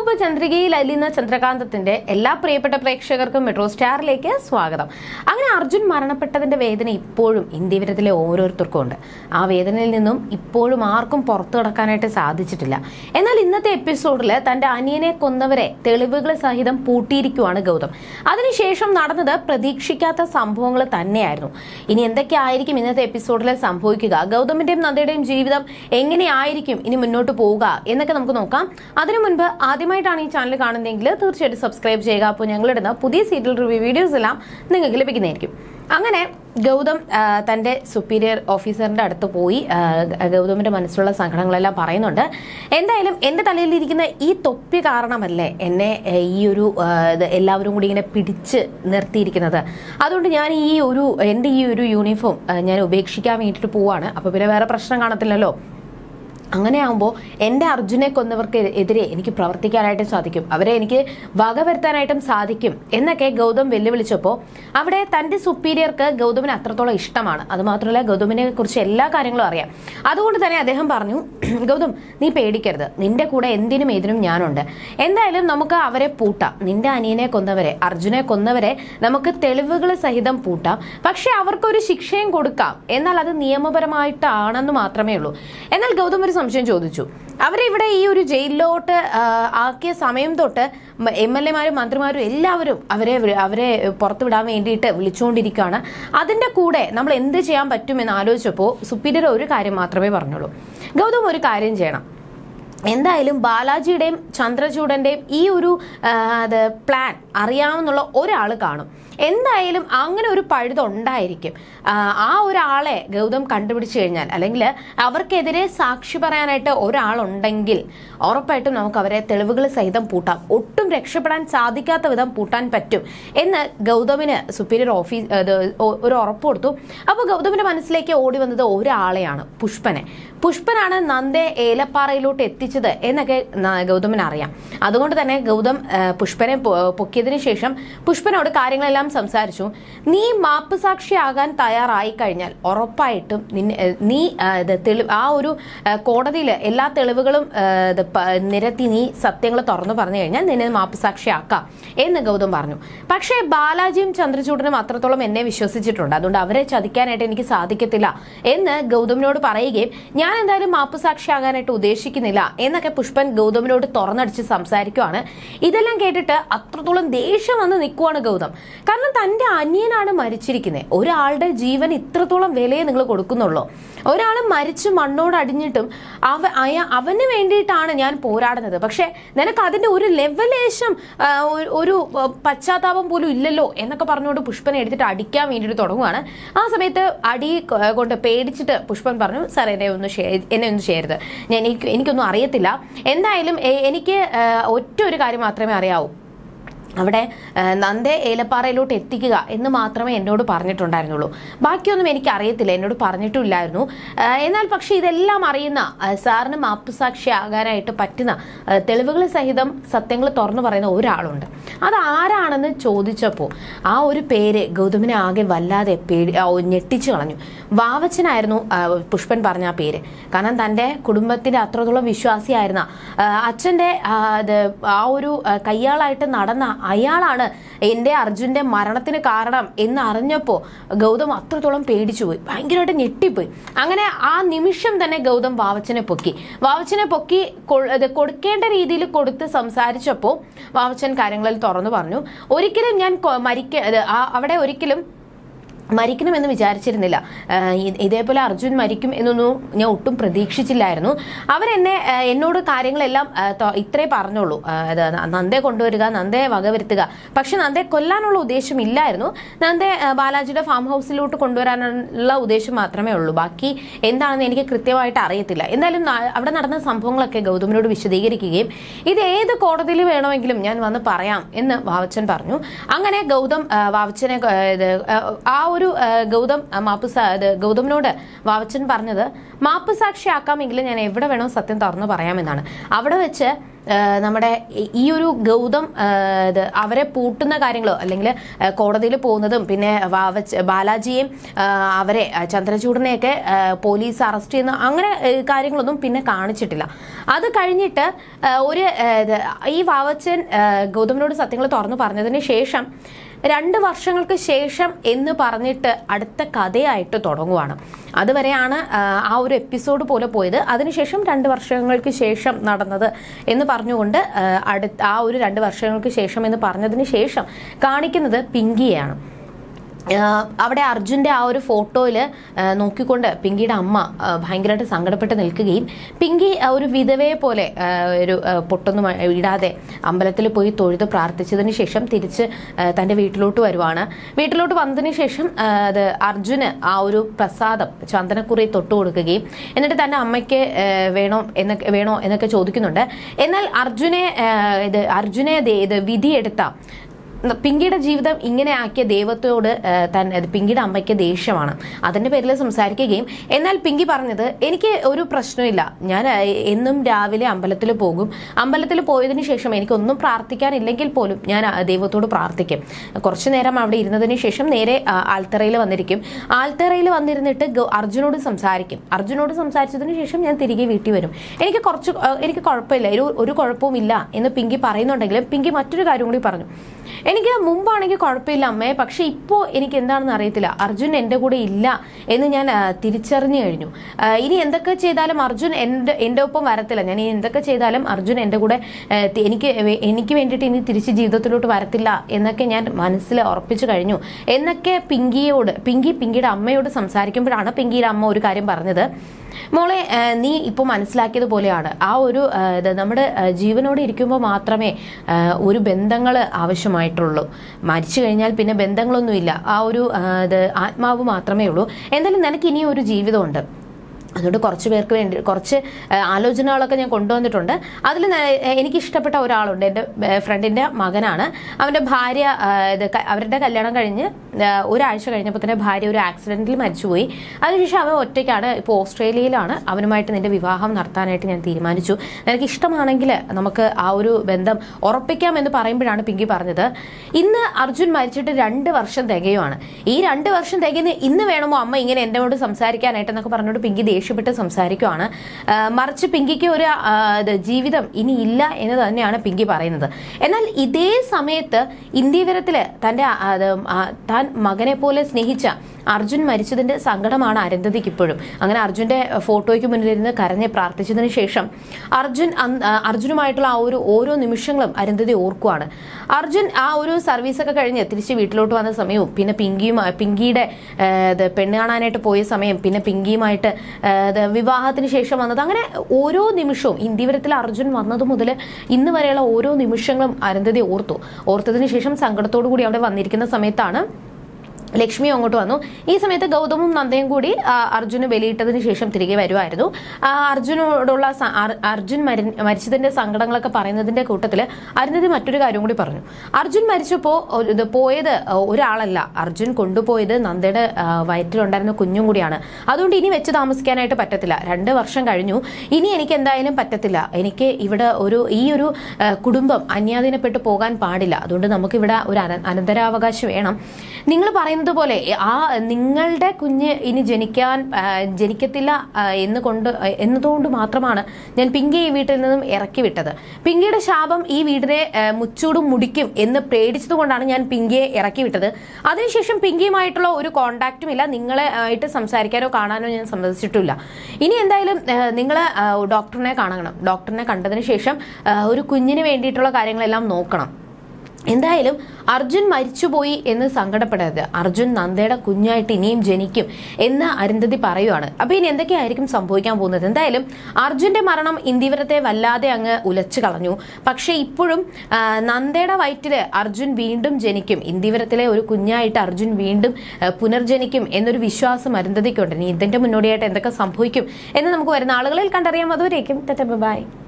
അപൂർവ ചന്ദ്രികയിൽ അലിയുന്ന ചന്ദ്രകാന്തത്തിന്റെ എല്ലാ പ്രിയപ്പെട്ട പ്രേക്ഷകർക്കും മെട്രോ സ്റ്റാറിലേക്ക് സ്വാഗതം അങ്ങനെ അർജുൻ മരണപ്പെട്ടതിന്റെ വേദന ഇപ്പോഴും ഇന്ത്യവരത്തിലെ ഓരോരുത്തർക്കും ഉണ്ട് ആ വേദനയിൽ നിന്നും ഇപ്പോഴും ആർക്കും പുറത്തു കടക്കാനായിട്ട് സാധിച്ചിട്ടില്ല എന്നാൽ ഇന്നത്തെ എപ്പിസോഡിൽ തന്റെ അനിയനെ കൊന്നവരെ തെളിവുകൾ സഹിതം പൂട്ടിയിരിക്കുവാണ് ഗൗതം അതിനുശേഷം നടന്നത് പ്രതീക്ഷിക്കാത്ത സംഭവങ്ങൾ തന്നെയായിരുന്നു ഇനി എന്തൊക്കെയായിരിക്കും ഇന്നത്തെ എപ്പിസോഡിൽ സംഭവിക്കുക ഗൗതമിന്റെയും നന്ദയുടെയും ജീവിതം എങ്ങനെയായിരിക്കും ഇനി മുന്നോട്ട് പോവുക എന്നൊക്കെ നമുക്ക് നോക്കാം അതിനു മുൻപ് ആദ്യമായിട്ടാണ് ഈ ചാനൽ കാണുന്നതെങ്കിൽ തീർച്ചയായിട്ടും സബ്സ്ക്രൈബ് ചെയ്യുക അപ്പോൾ ഞങ്ങളിടുന്ന പുതിയ സീരിയൽ റിവ്യൂ വീഡിയോസ് എല്ലാം നിങ്ങൾക്ക് ലഭിക്കുന്നതായിരിക്കും അങ്ങനെ ഗൗതം ആ, തന്റെ സുപ്പീരിയർ ഓഫീസറിന്റെ അടുത്ത് പോയി ആ, ഗൗതമിന്റെ മനസ്സിലുള്ള സങ്കടങ്ങളെല്ലാം പറയുന്നുണ്ട് എന്തായാലും എന്റെ തലയിലിരിക്കുന്ന ഈ തൊപ്പി കാരണമല്ലേ എന്നെ ആ, ഈ ഒരു ആ, ഇത് എല്ലാവരും കൂടി ഇങ്ങനെ പിടിച്ച് നിർത്തിയിരിക്കുന്നത് അതുകൊണ്ട് ഞാൻ ഈ ഒരു എൻ്റെ ഈ ഒരു യൂണിഫോം ആ, ഞാൻ ഉപേക്ഷിക്കാൻ വേണ്ടിയിട്ട് പോവാണ് അപ്പോൾ പിന്നെ വേറെ പ്രശ്നം കാണത്തില്ലല്ലോ അങ്ങനെയാകുമ്പോൾ എൻ്റെ അർജുനെ കൊന്നവർക്ക് എതിരെ എനിക്ക് പ്രവർത്തിക്കാനായിട്ടും സാധിക്കും അവരെ എനിക്ക് വകവരുത്താനായിട്ടും സാധിക്കും എന്നൊക്കെ ഗൗതം വെല്ലുവിളിച്ചപ്പോൾ അവിടെ തൻ്റെ സുപ്പീരിയർക്ക് ഗൗതമിന് അത്രത്തോളം ഇഷ്ടമാണ് അതുമാത്രമല്ല ഗൗതമിനെ കുറിച്ച് എല്ലാ കാര്യങ്ങളും അറിയാം അതുകൊണ്ട് തന്നെ അദ്ദേഹം പറഞ്ഞു ഗൗതം നീ പേടിക്കരുത് നിന്റെ കൂടെ എന്തിനും ഏതിനും ഞാനുണ്ട് എന്തായാലും നമുക്ക് അവരെ പൂട്ടാം നിന്റെ അനിയനെ കൊന്നവരെ അർജുനെ കൊന്നവരെ നമുക്ക് തെളിവുകൾ സഹിതം പൂട്ടാം പക്ഷെ അവർക്കൊരു ശിക്ഷയും കൊടുക്കാം എന്നാൽ അത് നിയമപരമായിട്ടാണെന്ന് മാത്രമേ ഉള്ളൂ എന്നാൽ ഗൗതം ഒരു സംശയം ചോദിച്ചു അവരെ ഇവിടെ ഈ ഒരു ജയിലിലോട്ട് ആ, ആക്കിയ സമയം തൊട്ട് എം എൽ എമാരും മന്ത്രിമാരും എല്ലാവരും അവരെ വി- അവരെ പുറത്തു വിടാൻ വേണ്ടിയിട്ട് വിളിച്ചുകൊണ്ടിരിക്കുകയാണ് അതിന്റെ കൂടെ നമ്മൾ എന്ത് ചെയ്യാൻ പറ്റുമെന്ന് ആലോചിച്ചപ്പോൾ സുപ്പീരിയർ ഒരു കാര്യം മാത്രമേ പറഞ്ഞുള്ളൂ ഗൗതം ഒരു കാര്യം ചെയ്യണം എന്തായാലും ബാലാജിയുടെയും ചന്ദ്രചൂഡന്റെയും ഈ ഒരു ആ, അത് പ്ലാൻ അറിയാവുന്നുള്ള ഒരാൾ കാണും എന്തായാലും അങ്ങനെ ഒരു പഴുത് ഉണ്ടായിരിക്കും ആ, ആ ഒരാളെ ഗൗതം കണ്ടുപിടിച്ചു കഴിഞ്ഞാൽ അല്ലെങ്കിൽ അവർക്കെതിരെ സാക്ഷി പറയാനായിട്ട് ഒരാളുണ്ടെങ്കിൽ ഉറപ്പായിട്ടും നമുക്ക് അവരെ തെളിവുകൾ സഹിതം പൂട്ടാം ഒട്ടും രക്ഷപ്പെടാൻ സാധിക്കാത്ത വിധം പൂട്ടാൻ പറ്റും എന്ന് ഗൗതമിന് സുപ്പീരിയർ ഓഫീസ് അത് ഒ- ഒരു ഉറപ്പ് കൊടുത്തു അപ്പോൾ ഗൗതമിന്റെ മനസ്സിലേക്ക് ഓടി വന്നത് ഒരാളെയാണ് പുഷ്പനെ പുഷ്പനാണ് നന്ദെ ഏലപ്പാറയിലോട്ട് എത്തിച്ചത് എന്നൊക്കെ ന- ഗൗതമിന് അറിയാം അതുകൊണ്ട് തന്നെ ഗൗതം ആ, പുഷ്പനെ പൊ- പൊക്കിയതിനു ശേഷം പുഷ്പനോട് കാര്യങ്ങളെല്ലാം സംസാരിച്ചു നീ മാപ്പ് സാക്ഷിയാകാൻ തയ്യാറായി കഴിഞ്ഞാൽ ഉറപ്പായിട്ടും നിന്നെ ഏ, നീ ആ, ഇത് തെളി ആ ഒരു കോടതിയിൽ എല്ലാ തെളിവുകളും ആ, ഇത് പ- നിരത്തി നീ സത്യങ്ങൾ തുറന്നു പറഞ്ഞു കഴിഞ്ഞാൽ നിന്നെ മാപ്പ് സാക്ഷിയാക്കാം എന്ന് ഗൗതം പറഞ്ഞു പക്ഷേ ബാലാജിയും ചന്ദ്രചൂഡനും അത്രത്തോളം എന്നെ വിശ്വസിച്ചിട്ടുണ്ട് അതുകൊണ്ട് അവരെ ചതിക്കാനായിട്ട് എനിക്ക് സാധിക്കത്തില്ല എന്ന് ഗൗതമിനോട് പറയുകയും ഞാൻ എന്തായാലും മാപ്പ് സാക്ഷിയാകാനായിട്ട് ഉദ്ദേശിക്കുന്നില്ല എന്നൊക്കെ പുഷ്പൻ ഗൗതമിനോട് തുറന്നടിച്ച് സംസാരിക്കുവാണ് ഇതെല്ലാം കേട്ടിട്ട് അത്രത്തോളം ദേഷ്യം വന്ന് നിൽക്കുവാണ് ഗൗതം കാരണം തന്റെ അനിയനാണ് മരിച്ചിരിക്കുന്നത് ഒരാളുടെ ജീവൻ ഇത്രത്തോളം വിലയെ നിങ്ങൾ കൊടുക്കുന്നുള്ളൂ ഒരാൾ മരിച്ച് മണ്ണോട് അടിഞ്ഞിട്ടും അവ അയ- അവന് വേണ്ടിയിട്ടാണ് ഞാൻ പോരാടുന്നത് പക്ഷെ നിനക്ക് അതിന്റെ ഒരു ലെവലേശം ആ, ഒരു- ഒരു ആ, പശ്ചാത്താപം പോലും ഇല്ലല്ലോ എന്നൊക്കെ പറഞ്ഞുകൊണ്ട് പുഷ്പൻ എടുത്തിട്ട് അടിക്കാൻ വേണ്ടിയിട്ട് തുടങ്ങുവാണ് ആ സമയത്ത് അടി കൊ- കൊണ്ട് പേടിച്ചിട്ട് പുഷ്പൻ പറഞ്ഞു സാർ എന്നെ ഒന്ന് ഷെയർ എന്നെ ഒന്ന് ചെയ്യരുത് ഞാൻ എനിക്ക് എനിക്കൊന്നും അറിയത്തില്ല എന്തായാലും എ- എനിക്ക് ആ, ഒറ്റ ഒരു കാര്യം മാത്രമേ അറിയാവൂ അവിടെ ആ, നന്ദെ ഏലപ്പാറയിലോട്ട് എത്തിക്കുക എന്ന് മാത്രമേ എന്നോട് പറഞ്ഞിട്ടുണ്ടായിരുന്നുള്ളൂ ബാക്കിയൊന്നും എനിക്ക് അറിയത്തില്ല എന്നോട് പറഞ്ഞിട്ടില്ലായിരുന്നു ആ, എന്നാൽ പക്ഷെ ഇതെല്ലാം അറിയുന്ന ആ, സാറിന് മാപ്പുസാക്ഷി ആകാനായിട്ട് പറ്റുന്ന ആ, തെളിവുകൾ സഹിതം സത്യങ്ങൾ തുറന്നു പറയുന്ന ഒരാളുണ്ട് അത് ആരാണെന്ന് ചോദിച്ചപ്പോൾ ആ ഒരു പേര് ഗൗതമിനെ ആകെ വല്ലാതെ പേടി ആ, ഞെട്ടിച്ചു കളഞ്ഞു വാവച്ചനായിരുന്നു ആ, പുഷ്പൻ പറഞ്ഞ ആ പേര് കാരണം തൻ്റെ കുടുംബത്തിന്റെ അത്രത്തോളം വിശ്വാസിയായിരുന്ന ആ, അച്ഛൻ്റെ ആ, അത് ആ ഒരു ആ, കയ്യാളായിട്ട് നടന്ന അയാളാണ് എൻ്റെ അർജുൻ്റെ മരണത്തിന് കാരണം എന്ന് അറിഞ്ഞപ്പോൾ ഗൗതം അത്രത്തോളം പേടിച്ചുപോയി ഭയങ്കരമായിട്ട് ഞെട്ടിപ്പോയി അങ്ങനെ ആ നിമിഷം തന്നെ ഗൗതം വാവച്ചനെ പൊക്കി വാവച്ചനെ പൊക്കി കൊ- ഇത് കൊടുക്കേണ്ട രീതിയിൽ കൊടുത്ത് സംസാരിച്ചപ്പോൾ വാവച്ചൻ കാര്യങ്ങളിൽ തുറന്നു പറഞ്ഞു ഒരിക്കലും ഞാൻ കൊ- മരിക്ക ഇത് ആ- അവിടെ ഒരിക്കലും മരിക്കണമെന്ന് വിചാരിച്ചിരുന്നില്ല ആഹ് ഇ- ഇതേപോലെ അർജുൻ മരിക്കും എന്നൊന്നും ഞാൻ ഒട്ടും പ്രതീക്ഷിച്ചില്ലായിരുന്നു അവരെന്നെ ആഹ് എന്നോട് കാര്യങ്ങളെല്ലാം ആഹ് ത- ഇത്രേ പറഞ്ഞുള്ളൂ ആഹ് അത് നന്ദയെ കൊണ്ടുവരിക നന്ദയെ വകവരുത്തുക പക്ഷെ നന്ദയെ കൊല്ലാനുള്ള ഉദ്ദേശം ഇല്ലായിരുന്നു നന്ദയെ ആഹ് ബാലാജിയുടെ ഫാം ഹൗസിലോട്ട് കൊണ്ടുവരാനുള്ള ഉദ്ദേശം മാത്രമേ ഉള്ളൂ ബാക്കി എന്താണെന്ന് എനിക്ക് കൃത്യമായിട്ട് അറിയത്തില്ല എന്തായാലും നാ- അവിടെ നടന്ന സംഭവങ്ങളൊക്കെ ഗൗതമിനോട് വിശദീകരിക്കുകയും ഇത് ഏത് കോടതിയിൽ വേണമെങ്കിലും ഞാൻ വന്ന് പറയാം എന്ന് വാവച്ചൻ പറഞ്ഞു അങ്ങനെ ഗൗതം ആ, വാവച്ചനെ ആ, ഇത്, ആ, ആ ഒരു ആ, ഗൗതം ആ, മാപ്പ് സാ- ഇത് ഗൗതമിനോട് വാവച്ചൻ പറഞ്ഞത് മാപ്പ് സാക്ഷിയാക്കാമെങ്കിലും ഞാൻ എവിടെ വേണോ സത്യം തുറന്നു പറയാമെന്നാണ് അവിടെ വെച്ച് നമ്മുടെ ഈ- ഈ ഒരു ഗൗതം ആ, ഇത് അവരെ പൂട്ടുന്ന കാര്യങ്ങളോ അല്ലെങ്കിൽ കോടതിയിൽ പോകുന്നതും പിന്നെ വാവച്ച് ബാലാജിയെയും ആ, അവരെ ആ, ചന്ദ്രചൂഡനെയൊക്കെ ആ, പോലീസ് അറസ്റ്റ് ചെയ്യുന്ന അങ്ങനെ ഏ, കാര്യങ്ങളൊന്നും പിന്നെ കാണിച്ചിട്ടില്ല അത് കഴിഞ്ഞിട്ട് ആ, ഒരു ആ, ഇത് ഈ വാവച്ചൻ ആ, ഗൗതമിനോട് സത്യങ്ങൾ തുറന്നു പറഞ്ഞതിന് ശേഷം രണ്ട് വർഷങ്ങൾക്ക് ശേഷം എന്ന് പറഞ്ഞിട്ട് അടുത്ത കഥയായിട്ട് തുടങ്ങുവാണ് അതുവരെയാണ് ആ, ആ ഒരു എപ്പിസോഡ് പോലെ പോയത് അതിനുശേഷം രണ്ട് വർഷങ്ങൾക്ക് ശേഷം നടന്നത് എന്ന് പറഞ്ഞുകൊണ്ട് ആ, അടുത്ത ആ ഒരു രണ്ട് വർഷങ്ങൾക്ക് ശേഷം എന്ന് പറഞ്ഞതിന് ശേഷം കാണിക്കുന്നത് പിങ്കിയെയാണ് ആഹ് അവിടെ അർജുന്റെ ആ ഒരു ഫോട്ടോയിൽ നോക്കിക്കൊണ്ട് പിങ്കിയുടെ അമ്മ ആഹ് ഭയങ്കരമായിട്ട് സങ്കടപ്പെട്ട് നിൽക്കുകയും പിങ്കി ആ ഒരു വിധവയെ പോലെ ആഹ് ഒരു ആഹ് പൊട്ടൊന്നും ഇടാതെ അമ്പലത്തിൽ പോയി തൊഴുത് പ്രാർത്ഥിച്ചതിന് ശേഷം തിരിച്ച് ആഹ് തന്റെ വീട്ടിലോട്ട് വരുവാണ് വീട്ടിലോട്ട് വന്നതിന് ശേഷം ആഹ് അത് അർജുന് ആ ഒരു പ്രസാദം ചന്ദനക്കുറി തൊട്ട് കൊടുക്കുകയും എന്നിട്ട് തന്റെ അമ്മയ്ക്ക് ആഹ് വേണോ എന്നൊക്കെ വേണോ എന്നൊക്കെ ചോദിക്കുന്നുണ്ട് എന്നാൽ അർജുനെ ആഹ് ഇത് അർജുനെ ദേ- ഇത് വിധിയെടുത്ത പിങ്കിയുടെ ജീവിതം ഇങ്ങനെ ആക്കിയ ദൈവത്തോട് ആ, തന്നെ പിങ്കിയുടെ അമ്മയ്ക്ക് ദേഷ്യമാണ് അതിന്റെ പേരിൽ സംസാരിക്കുകയും എന്നാൽ പിങ്കി പറഞ്ഞത് എനിക്ക് ഒരു പ്രശ്നമില്ല ഞാൻ ആ, എന്നും രാവിലെ അമ്പലത്തിൽ പോകും അമ്പലത്തിൽ പോയതിനു ശേഷം എനിക്കൊന്നും പ്രാർത്ഥിക്കാനില്ലെങ്കിൽ പോലും ഞാൻ ആ, ദൈവത്തോട് പ്രാർത്ഥിക്കും കുറച്ചു നേരം അവിടെ ഇരുന്നതിന് ശേഷം നേരെ ആൽത്തറയിൽ വന്നിരിക്കും ആൽത്തറയിൽ വന്നിരുന്നിട്ട് ഗ- അർജുനോട് സംസാരിക്കും അർജുനോട് സംസാരിച്ചതിന് ശേഷം ഞാൻ തിരികെ വീട്ടിൽ വരും എനിക്ക് കുറച്ച് ആ, എനിക്ക് കുഴപ്പമില്ല ഒരു ഒരു കുഴപ്പവും ഇല്ല എന്ന് പിങ്കി പറയുന്നുണ്ടെങ്കിലും പിങ്കി മറ്റൊരു കാര്യം കൂടി പറഞ്ഞു എനിക്ക് മുമ്പാണെങ്കിൽ കുഴപ്പമില്ല അമ്മേ പക്ഷെ ഇപ്പോൾ എനിക്ക് എന്താണെന്ന് അറിയത്തില്ല അർജുൻ എൻ്റെ കൂടെ ഇല്ല എന്ന് ഞാൻ ആ, തിരിച്ചറിഞ്ഞു കഴിഞ്ഞു ആ, ഇനി എന്തൊക്കെ ചെയ്താലും അർജുൻ എൻ്റെ എൻ്റെ ഒപ്പം വരത്തില്ല ഞാൻ ഇനി എന്തൊക്കെ ചെയ്താലും അർജുൻ എൻ്റെ കൂടെ ആ, തി- എനിക്ക് വേ- എനിക്ക് വേണ്ടിയിട്ട് ഇനി തിരിച്ച് ജീവിതത്തിലോട്ട് വരത്തില്ല എന്നൊക്കെ ഞാൻ മനസ്സിൽ ഉറപ്പിച്ചു കഴിഞ്ഞു എന്നൊക്കെ പിങ്കിയോട് പിങ്കി പിങ്കിയുടെ അമ്മയോട് സംസാരിക്കുമ്പോഴാണ് പിങ്കിയുടെ അമ്മ ഒരു കാര്യം പറഞ്ഞത് മോളെ ആ, നീ ഇപ്പോൾ മനസ്സിലാക്കിയതുപോലെയാണ് ആ ഒരു ആ, ഇത് നമ്മുടെ ആ, ജീവനോട് ഇരിക്കുമ്പോൾ മാത്രമേ ആ, ഒരു ബന്ധങ്ങൾ ആവശ്യമായിട്ടുള്ളൂ മരിച്ചു കഴിഞ്ഞാൽ പിന്നെ ബന്ധങ്ങളൊന്നുമില്ല ആ ഒരു ആ, ഇത് ആത്മാവ് മാത്രമേ ഉള്ളൂ എന്തായാലും നിനക്ക് ഇനിയും ഒരു ജീവിതമുണ്ട് അതുകൊണ്ട് കുറച്ച് പേർക്ക് വേണ്ടി കുറച്ച് ആ, ആലോചനകളൊക്കെ ഞാൻ കൊണ്ടുവന്നിട്ടുണ്ട് അതിൽ എനിക്ക് ഇഷ്ടപ്പെട്ട ഒരാളുണ്ട് എൻ്റെ ഫ്രണ്ടിൻ്റെ മകനാണ് അവൻ്റെ ഭാര്യ ആ, ഇത് ക- അവരുടെ കല്യാണം കഴിഞ്ഞ് ആ, ഒരാഴ്ച കഴിഞ്ഞപ്പോൾ തന്നെ ഭാര്യ ഒരു ആക്സിഡൻറ്റിൽ മരിച്ചുപോയി അതിനുശേഷം അവൻ ഒറ്റയ്ക്കാണ് ഇപ്പോൾ ഓസ്ട്രേലിയയിലാണ് അവനുമായിട്ട് നിന്റെ വിവാഹം നടത്താനായിട്ട് ഞാൻ തീരുമാനിച്ചു നിനക്ക് ഇഷ്ടമാണെങ്കിൽ നമുക്ക് ആ ഒരു ബന്ധം ഉറപ്പിക്കാം എന്ന് പറയുമ്പോഴാണ് പിങ്കി പറഞ്ഞത് ഇന്ന് അർജുൻ മരിച്ചിട്ട് രണ്ട് വർഷം തികയുമാണ് ഈ രണ്ട് വർഷം തികയുന്ന ഇന്ന് വേണമോ അമ്മ ഇങ്ങനെ എന്നോട് സംസാരിക്കാനായിട്ട് എന്നൊക്കെ പറഞ്ഞുകൊണ്ട് പിങ്കി ദേഷ്യപ്പെട്ട് സംസാരിക്കുവാണ് ആ, മറിച്ച് പിങ്കിക്ക് ഒരു ആ, ഇത് ജീവിതം ഇനി ഇല്ല എന്ന് തന്നെയാണ് പിങ്കി പറയുന്നത് എന്നാൽ ഇതേ സമയത്ത് ഇന്ത്യവരത്തില് തന്റെ ആ, അത്, ആ, താൻ മകനെ പോലെ സ്നേഹിച്ച അർജുൻ മരിച്ചതിന്റെ സങ്കടമാണ് അരുന്ധതിക്ക് ഇപ്പോഴും അങ്ങനെ അർജുന്റെ ഫോട്ടോയ്ക്ക് മുന്നിലിരുന്ന് കരഞ്ഞ് പ്രാർത്ഥിച്ചതിന് ശേഷം അർജുൻ അന്ന് ആ, അർജുനുമായിട്ടുള്ള ആ ഒരു ഓരോ നിമിഷങ്ങളും അരുന്ധതി ഓർക്കുവാണ് അർജുൻ ആ ഒരു സർവീസ് ഒക്കെ കഴിഞ്ഞ് തിരിച്ച് വീട്ടിലോട്ട് വന്ന സമയവും പിന്നെ പിങ്കിയും പിങ്കിയുടെ ആ, ഇത് പെണ്ണ് കാണാനായിട്ട് പോയ സമയം പിന്നെ പിങ്കിയുമായിട്ട് ആ, ഇത് വിവാഹത്തിന് ശേഷം വന്നത് അങ്ങനെ ഓരോ നിമിഷവും ഇന്ത്യവരത്തിൽ അർജുൻ വന്നത് മുതൽ ഇന്ന് വരെയുള്ള ഓരോ നിമിഷങ്ങളും അരുന്ധതി ഓർത്തു ഓർത്തതിന് ശേഷം സങ്കടത്തോടു കൂടി അവിടെ വന്നിരിക്കുന്ന സമയത്താണ് ലക്ഷ്മി അങ്ങോട്ട് വന്നു ഈ സമയത്ത് ഗൗതമും നന്ദയും കൂടി ആ, അർജുന് ബലിയിട്ടതിന് ശേഷം തിരികെ വരുമായിരുന്നു ആ അർജുനോടുള്ള സ- അർ- അർജുൻ മരി- മരിച്ചതിന്റെ സങ്കടങ്ങളൊക്കെ പറയുന്നതിന്റെ കൂട്ടത്തിൽ അരുന്ധതി മറ്റൊരു കാര്യം കൂടി പറഞ്ഞു അർജുൻ മരിച്ചപ്പോ ഒരു- ഇത് പോയത് ഒരാളല്ല അർജുൻ കൊണ്ടുപോയത് നന്ദയുടെ ആ, വയറ്റിലുണ്ടായിരുന്ന കുഞ്ഞും കൂടിയാണ് അതുകൊണ്ട് ഇനി വെച്ച് താമസിക്കാനായിട്ട് പറ്റത്തില്ല രണ്ട് വർഷം കഴിഞ്ഞു ഇനി എനിക്ക് എന്തായാലും പറ്റത്തില്ല എനിക്ക് ഇവിടെ ഒരു ഈ ഒരു ആ, കുടുംബം അന്യാധീനപ്പെട്ടു പോകാൻ പാടില്ല അതുകൊണ്ട് നമുക്കിവിടെ ഒരു അന- അനന്തരാവകാശം വേണം നിങ്ങൾ പറയുന്നത് പോലെ ആ നിങ്ങളുടെ കുഞ്ഞ് ഇനി ജനിക്കാൻ ആ, ജനിക്കത്തില്ല ആ, എന്ന് കൊണ്ട് എന്നതുകൊണ്ട് മാത്രമാണ് ഞാൻ പിങ്കി ഈ വീട്ടിൽ നിന്നും ഇറക്കി വിട്ടത് പിങ്കിയുടെ ശാപം ഈ വീടിനെ ആ, മുച്ചൂടും മുടിക്കും എന്ന് പേടിച്ചത് കൊണ്ടാണ് ഞാൻ പിങ്കിയെ ഇറക്കി വിട്ടത് അതിനുശേഷം പിങ്കിയുമായിട്ടുള്ള ഒരു കോണ്ടാക്റ്റും ഇല്ല നിങ്ങളെ ആയിട്ട് സംസാരിക്കാനോ കാണാനോ ഞാൻ സമ്മതിച്ചിട്ടില്ല ഇനി എന്തായാലും നിങ്ങൾ ഡോക്ടറിനെ കാണണം ഡോക്ടറിനെ കണ്ടതിന് ശേഷം ആ, ഒരു കുഞ്ഞിന് വേണ്ടിയിട്ടുള്ള കാര്യങ്ങളെല്ലാം നോക്കണം എന്തായാലും അർജുൻ മരിച്ചുപോയി എന്ന് സങ്കടപ്പെടരുത് അർജുൻ നന്ദയുടെ കുഞ്ഞായിട്ട് ഇനിയും ജനിക്കും എന്ന് അരുന്ധതി പറയുവാണ് അപ്പൊ ഇനി എന്തൊക്കെയായിരിക്കും സംഭവിക്കാൻ പോകുന്നത് എന്തായാലും അർജുന്റെ മരണം ഇന്ദിവരത്തെ വല്ലാതെ അങ്ങ് ഉലച്ചു കളഞ്ഞു പക്ഷെ ഇപ്പോഴും ആ, നന്ദയുടെ വയറ്റില് അർജുൻ വീണ്ടും ജനിക്കും ഇന്ദിവരത്തിലെ ഒരു കുഞ്ഞായിട്ട് അർജുൻ വീണ്ടും ആ, പുനർജനിക്കും എന്നൊരു വിശ്വാസം അരുന്ധതിക്കുണ്ട് ഇനി ഇതിന്റെ മുന്നോടിയായിട്ട് എന്തൊക്കെ സംഭവിക്കും എന്ന് നമുക്ക് വരുന്ന ആളുകളിൽ കണ്ടറിയാം അതുവരേക്കും ബൈ